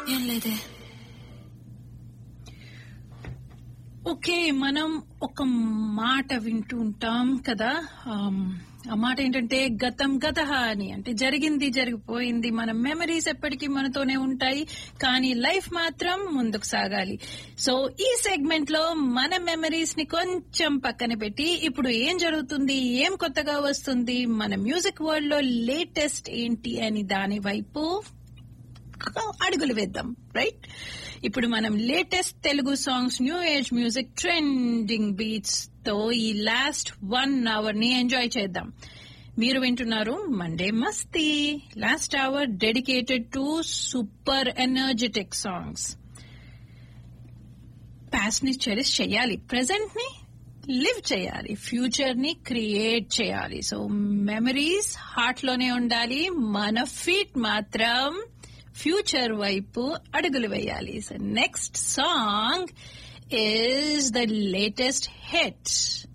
ఏం లేదే ఓకే మనం ఒక మాట వింటూ ఉంటాం కదా ఆమ్, ఆ మాట ఏంటంటే గతం గత అని అంటే జరిగింది జరిగిపోయింది మన మెమరీస్ ఎప్పటికీ మనతోనే ఉంటాయి కానీ లైఫ్ మాత్రం ముందుకు సాగాలి సో ఈ సెగ్మెంట్ లో మన మెమరీస్ ని కొంచెం పక్కన పెట్టి ఇప్పుడు ఏం జరుగుతుంది ఏం కొత్తగా వస్తుంది మన మ్యూజిక్ వరల్డ్ లో లేటెస్ట్ ఏంటి అని దాని వైపు అడుగులు వేద్దాం రైట్ ఇప్పుడు మనం latest Telugu songs new age music trending beats తో ఈ లాస్ట్ వన్ అవర్ ని ఎంజాయ్ చేద్దాం మీరు వింటున్నారు Monday Masti last hour dedicated to super energetic songs past ని చెరిస్ చేయాలి ప్రెసెంట్ ని లివ్ చేయాలి ఫ్యూచర్ ని క్రియేట్ చేయాలి సో మెమరీస్ హార్ట్ లోనే ఉండాలి మన ఫీట్ మాత్రం ఫ్యూచర్ వైపు అడుగులు వేయాలి so next song is the latest hit